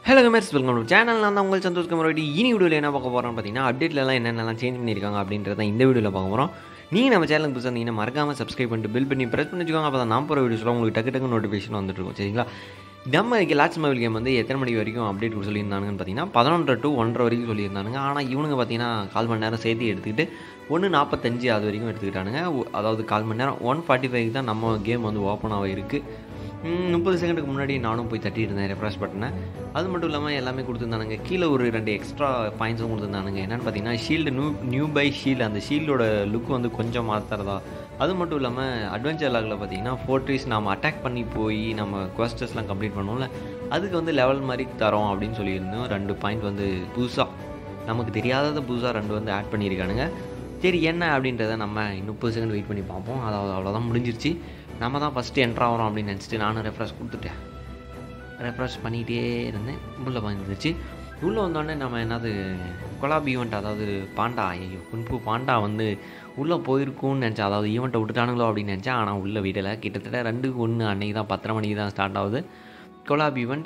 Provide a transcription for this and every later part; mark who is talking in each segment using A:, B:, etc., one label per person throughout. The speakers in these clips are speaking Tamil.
A: Hello commerce welcome to channel நான் தான் உங்கள் சந்தோஷ் கமர் இனி வீடியோவில் என்ன பார்க்க போகிறோம் பார்த்தீங்கன்னா அப்டேட்லலாம் என்னென்னலாம் சேஞ்ச் பண்ணியிருக்காங்க அப்படின்றத இந்த வீடியோவில் பார்க்க போகிறோம் நீங்கள் நம்ம சேனலுக்கு புதுசாக இருந்தீங்கன்னா மறக்காமல் சப்ஸ்கிரைப் பண்ணிட்டு பில் பண்ணி ப்ரெஸ் பண்ணி வச்சுக்கோங்க அப்போ தான் நான் போகிற வீடியோஸில் உங்களுக்கு டக்கு டக்கு நோட்டிஃபிகேஷன் வந்துட்டு இருக்கும் சரிங்களா நம்ம லாட்ஸ் மொபைல் கேம் வந்து எத்தனை மணி வரைக்கும் அப்டேட் கொடுக்க சொல்லியிருந்தாங்கன்னு பார்த்தீங்கன்னா பதினொன்றரை டு ஒன்றரை வரைக்கும் சொல்லியிருந்தானுங்க ஆனால் இவனுங்க பார்த்தீங்கன்னா கால் மணி நேரம் சேர்த்து எடுத்துக்கிட்டு ஒன்று நாற்பத்தஞ்சு அது வரைக்கும் எடுத்துக்கிட்டானுங்க ஒ- அதாவது கால் மணி நேரம் ஒன் ஃபார்ட்டி ஃபைவ் தான் நம்ம கேம் வந்து ஓப்பன் ஆக இருக்குது ம், முப்பது செகண்டுக்கு முன்னாடி நானும் போய் தட்டி இருந்தேன் ரெஃப்ரெஷ் பட்டனை அது மட்டும் இல்லாமல் எல்லாமே கொடுத்துருந்தானுங்க கீழே ஒரு ரெண்டு எக்ஸ்ட்ரா பாயிண்ட்ஸும் கொடுத்துருந்தானுங்க என்னென்னு பார்த்தீங்கன்னா shield new new by shield அந்த ஷீல்டோட லுக் வந்து கொஞ்சம் மாற்றுறதா அது மட்டும் இல்லாமல் அட்வென்ச்சர் லாகில் பார்த்தீங்கன்னா ஃபோர்ட்ரிஸ் நம்ம அட்டாக் பண்ணி போய் நம்ம குவஸ்டர்ஸ்லாம் கம்ப்ளீட் பண்ணுவோம்ல அதுக்கு வந்து லெவல் மாதிரி தரோம் அப்படின்னு சொல்லியிருந்தோம் ரெண்டு பாயிண்ட் வந்து புதுசாக நமக்கு தெரியாததை புதுசாக ரெண்டு வந்து ஆட் பண்ணியிருக்கானுங்க சரி என்ன அப்படின்றத நம்ம இன்னும் முப்பது செகண்ட் வெயிட் பண்ணி பார்ப்போம் அதாவது அவ்வளோதான் முடிஞ்சிருச்சு நம்ம தான் ஃபஸ்ட்டு என்ட்ரு ஆகிறோம் அப்படின்னு நினச்சிட்டு நானும் ரெஃப்ரெஷ் கொடுத்துட்டேன் ரெஃப்ரெஷ் பண்ணிகிட்டே இருந்தேன் உள்ளே வந்துருச்சு உள்ளே வந்தோடனே நம்ம என்னது கொலாப் ஈவெண்ட் அதாவது பாண்டா ஐயோ குன்பு பாண்டா வந்து உள்ளே போயிருக்கும்னு நினச்சேன் அதாவது ஈவெண்ட்டை விட்டுட்டானுங்களோ அப்படின்னு நினச்சேன் ஆனால் உள்ளே விடலை கிட்டத்தட்ட ரெண்டுக்கு ஒன்று அன்னைக்கு தான் பத்தரை மணிக்கு தான் ஸ்டார்ட் ஆகுது கொலாப் ஈவெண்ட்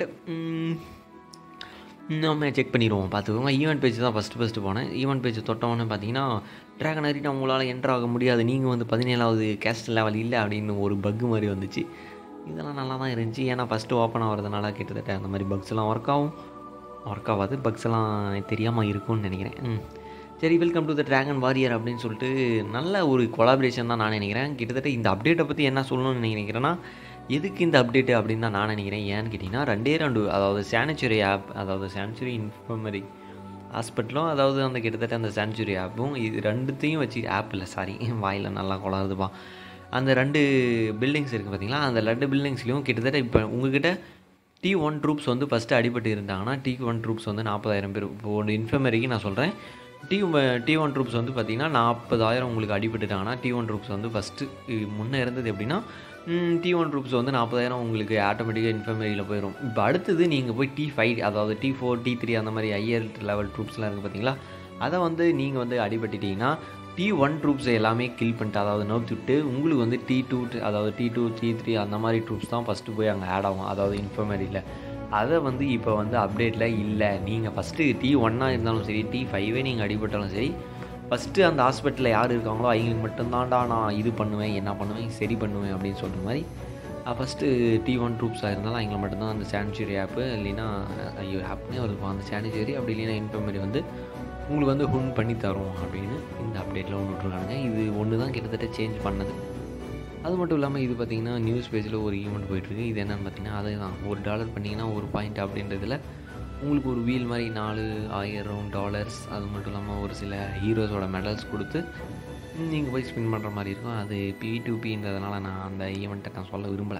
A: நம்ம செக் பண்ணிடுவோம் பார்த்துக்கோங்க ஈவெண்ட் பேஜ் தான் ஃபஸ்ட்டு ஃபஸ்ட்டு போனேன் ஈவெண்ட் பேஜ் தொட்டவொன்னே பார்த்தீங்கன்னா ட்ராகன் அரிட்டா உங்களால் என்ட்ரு ஆக முடியாது நீங்கள் வந்து பதினேழாவது கேஸ்ட் லெவல் இல்லை அப்படின்னு ஒரு பக்கு மாதிரி வந்துச்சு இதெல்லாம் நல்லா தான் இருந்துச்சு ஏன்னா ஃபஸ்ட்டு ஓப்பன் ஆகிறதுனால கிட்டத்தட்ட அந்த மாதிரி பக்ஸ் எல்லாம் ஒர்க் ஆகும் ஒர்க் ஆகாது பக்ஸ் எல்லாம் தெரியாமல் இருக்கும்னு நினைக்கிறேன் ம். சரி welcome to the dragon warrior அப்படின்னு சொல்லிட்டு நல்ல ஒரு கொலாபரேஷன் தான் நான் நினைக்கிறேன் கிட்டத்தட்ட இந்த அப்டேட்டை பற்றி என்ன சொல்லணும்னு நினைக்கிறேன்னா எதுக்கு இந்த அப்டேட்டு அப்படின்னு தான் நான் நினைக்கிறேன் ஏன்னு கேட்டிங்கன்னா ரெண்டே ரெண்டு அதாவது சானிச்சுரி ஆப் அதாவது சானிச்சுரி இன்ஃபர்மரி ஹாஸ்பிட்டலும் அதாவது அந்த கிட்டத்தட்ட அந்த சானிச்சுரி ஆப்பும் இது ரெண்டுத்தையும் வச்சு ஆப் இல்லை சாரி வாயில் நல்லா குளருதுப்பா அந்த ரெண்டு பில்டிங்ஸ் இருக்குது பார்த்தீங்களா அந்த ரெண்டு பில்டிங்ஸ்லையும் கிட்டத்தட்ட இப்போ உங்ககிட்ட டி ஒன் ட்ரூப்ஸ் வந்து ஃபஸ்ட்டு அடிபட்டு இருந்தாங்கன்னா டி ஒன் ட்ரூப்ஸ் வந்து நாற்பதாயிரம் பேர் இப்போ ஒரு இன்ஃபர்மரிக்கு நான் சொல்கிறேன் டி டி ஒன் ட்ரூப்ஸ் வந்து பார்த்தீங்கன்னா நாற்பதாயிரம் உங்களுக்கு அடிபட்டுட்டாங்கன்னா டி ஒன் ட்ரூப்ஸ் வந்து ஃபஸ்ட்டு முன்னே இருந்தது எப்படின்னா டி ஒன் ட்ரூப்ஸ் வந்து நாற்பதாயிரம் உங்களுக்கு ஆட்டோமேட்டிக்காக இன்ஃபர்மரியில் போயிடும் இப்போ அடுத்தது நீங்கள் போய் டி ஃபைவ் அதாவது டி ஃபோர் டி த்ரீ அந்த மாதிரி ஹையர் லெவல் ட்ரூப்ஸ்லாம் இருக்குது பார்த்தீங்களா அதை வந்து நீங்கள் வந்து அடிபட்டுட்டீங்கன்னா டி ஒன் ட்ரூப்ஸை எல்லாமே கில் பண்ணிட்டு அதாவது நோக்கி விட்டு உங்களுக்கு வந்து டி டூ அதாவது டி டூ டி த்ரீ அந்த மாதிரி ட்ரூப்ஸ் தான் ஃபஸ்ட்டு போய் அங்கே ஆட் ஆகும் அதாவது இன்ஃபர்மரியில் அதை வந்து இப்போ வந்து அப்டேட்டில் இல்லை நீங்கள் ஃபஸ்ட்டு டி ஒன்னாக இருந்தாலும் சரி டி ஃபைவே நீங்கள் அடிபட்டாலும் சரி ஃபஸ்ட்டு அந்த ஹாஸ்பிட்டலில் யார் இருக்காங்களோ அவங்களுக்கு மட்டும்தான்டா நான் இது பண்ணுவேன் என்ன பண்ணுவேன் சரி பண்ணுவேன் அப்படின்னு சொல்கிற மாதிரி ஃபஸ்ட்டு டி ஒன் ட்ரூப்ஸாக இருந்தாலும் அவங்கள மட்டும்தான் அந்த சானிச்சரி ஆப்பு இல்லைன்னா ஐயோ ஆப்னே வருது அந்த சானிச்சரி அப்படி இல்லைன்னா இன்ஃபர்மரி வந்து உங்களுக்கு வந்து ஹுன் பண்ணி தரும் அப்படின்னு இந்த அப்டேட்டில் ஒன்று விட்ருக்காங்க இது ஒன்று தான் கிட்டத்தட்ட சேஞ்ச் பண்ணது அது மட்டும் இல்லாமல் இது பார்த்தீங்கன்னா நியூஸ் பேஜில் ஒரு ஈவெண்ட் போயிட்டுருக்கு இது என்னென்னு பார்த்தீங்கன்னா அதே தான் ஒரு டாலர் பண்ணிங்கன்னா ஒரு பாயிண்ட் அப்படின்றதுல உங்களுக்கு ஒரு வீல் மாதிரி நாலு ஆயிரம் டாலர்ஸ் அது மட்டும் இல்லாமல் ஒரு சில ஹீரோஸோட மெடல்ஸ் கொடுத்து நீங்கள் போய் ஸ்பின் பண்ணுற மாதிரி இருக்கும் அது பி டு பின்றதுனால நான் அந்த ஈவெண்ட்டை நான் சொல்ல விரும்பலை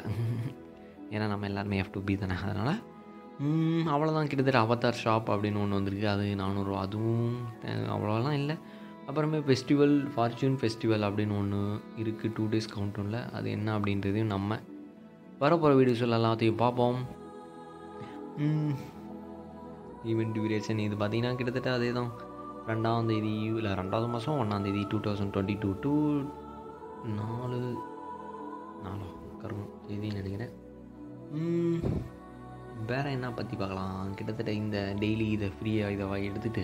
A: ஏன்னா நம்ம எல்லாருமே எஃப் டு பி தானே அதனால் அவ்வளோதான் கிட்டத்தட்ட அவதார் ஷாப் அப்படின்னு ஒன்று வந்திருக்கு அது நானூறுரூவா அதுவும் அஹ், அவ்வளோலாம் இல்லை அப்புறமே ஃபெஸ்டிவல் ஃபார்ச்சூன் ஃபெஸ்டிவல் அப்படின்னு ஒன்று இருக்குது டூ டேஸ் கவுண்டரில் அது என்ன அப்படின்றதையும் நம்ம வரப்போகிற வீடியோஸ் எல்லாத்தையும் பார்ப்போம் ஈவெண்ட் டியூரேஷன் இது பார்த்தீங்கன்னா கிட்டத்தட்ட அதே தான் ரெண்டாம் தேதி இல்லை ரெண்டாவது மாதம் ஒன்றாம் தேதி two thousand twenty two two நாலு நாலா கருமம் தேதின்னு நினைக்கிறேன் ம், வேற என்ன பற்றி பார்க்கலாம் கிட்டத்தட்ட இந்த டெய்லி இதை ஃப்ரீயாக இதை வா- எடுத்துட்டு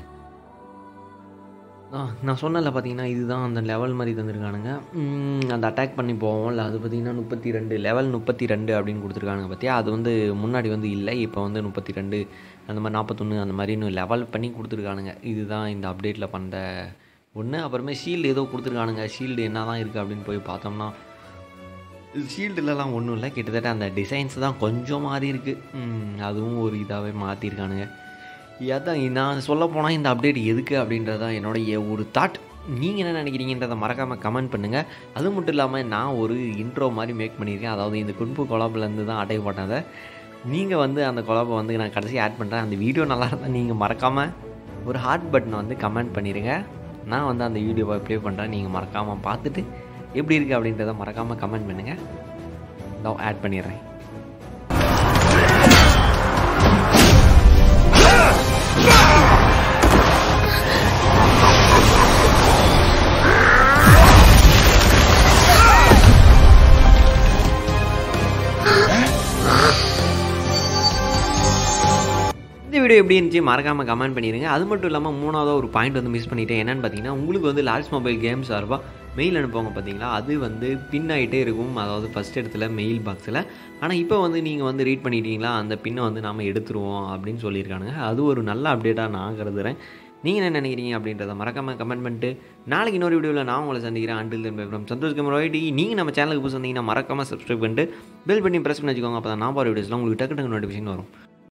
A: ஆ நான் சொன்னல பார்த்தீங்கன்னா இதுதான் அந்த லெவல் மாதிரி தந்திருக்கானுங்க ம், அந்த அட்டாக் பண்ணி போவோம்ல அது பார்த்தீங்கன்னா முப்பத்தி ரெண்டு லெவல் முப்பத்தி ரெண்டு அப்படின்னு கொடுத்துருக்கானுங்க பார்த்தியா அது வந்து முன்னாடி வந்து இல்லை இப்போ வந்து முப்பத்தி ரெண்டு அந்த மாதிரி நாற்பத்தொன்று அந்த மாதிரி இன்னும் லெவல் பண்ணி கொடுத்துருக்கானுங்க இதுதான் இந்த அப்டேட்டில் பண்ணுற ஒன்று அப்புறமே ஷீல்டு ஏதோ கொடுத்துருக்கானுங்க ஷீல்டு என்ன தான் இருக்குது அப்படின்னு போய் பார்த்தோம்னா ஷீல்டுலலாம் ஒன்றும் இல்லை கிட்டத்தட்ட அந்த டிசைன்ஸ் தான் கொஞ்சம் மாறி இருக்குது அதுவும் ஒரு இதாகவே மாற்றிருக்கானுங்க அதான் நான் சொல்ல போனால் இந்த அப்டேட் எதுக்கு அப்படின்றதான் என்னோடைய ஒரு தாட் நீங்கள் என்ன நினைக்கிறீங்கன்றதை மறக்காமல் கமெண்ட் பண்ணுங்கள் அது மட்டும் இல்லாமல் நான் ஒரு இன்ட்ரோ மாதிரி மேக் பண்ணியிருக்கேன் அதாவது இந்த குன்பு கொலாப்லேருந்து தான் அட்டை போட்டதை நீங்கள் வந்து அந்த கொலாபை வந்து நான் கடைசி ஆட் பண்ணுறேன் அந்த வீடியோ நல்லா இருந்தால் நீங்கள் மறக்காமல் ஒரு ஹார்ட் பட்டனை வந்து கமெண்ட் பண்ணிடுங்க நான் வந்து அந்த வீடியோவை ப்ளே பண்ணுறேன் நீங்கள் மறக்காமல் பார்த்துட்டு எப்படி இருக்குது அப்படின்றத மறக்காமல் கமெண்ட் பண்ணுங்கள் நான் ஆட் பண்ணிடுறேன் வீடியோ எப்படி இருந்துச்சு மறக்காமல் கமெண்ட் பண்ணிடுங்க அது மட்டும் இல்லாமல் மூணாவதாக ஒரு பாயிண்ட் வந்து மிஸ் பண்ணிட்டேன் என்னென்னு பார்த்தீங்கன்னா உங்களுக்கு வந்து லால்ஸ் மொபைல் கேம் சார்பாக மெயில் அனுப்புவாங்க பார்த்தீங்களா அது வந்து பின் ஆகிட்டே இருக்கும் அதாவது ஃபஸ்ட் இடத்துல மெயில் பாக்ஸில் ஆனால் இப்போ வந்து நீங்கள் வந்து ரீட் பண்ணிட்டீங்களா அந்த பின்னை வந்து நாம் எடுத்துருவோம் அப்படின்னு சொல்லியிருக்கானுங்க அது ஒரு நல்ல அப்டேட்டாக நான் கருதுகிறேன் நீங்கள் என்ன நினைக்கிறீங்க அப்படின்றத மறக்காமல் கமெண்ட் பண்ணிட்டு நாளைக்கு இன்னொரு வீடியோவில் நான் உங்களை சந்திக்கிறேன் until then from Santhosh gamer YT நீங்கள் நம்ம சேனலுக்கு புதுசு வந்தீங்கன்னா மறக்காமல் சப்ஸ்கிரைப் பண்ணிட்டு பெல் பண்ணி ப்ரெஸ் பண்ணி வச்சுக்கோங்க அப்போ தான் நான் போகிற வீடியோஸ்லாம் உங்களுக்கு டக்கு டக்கு நோட்டிஃபிகேஷன் வரும்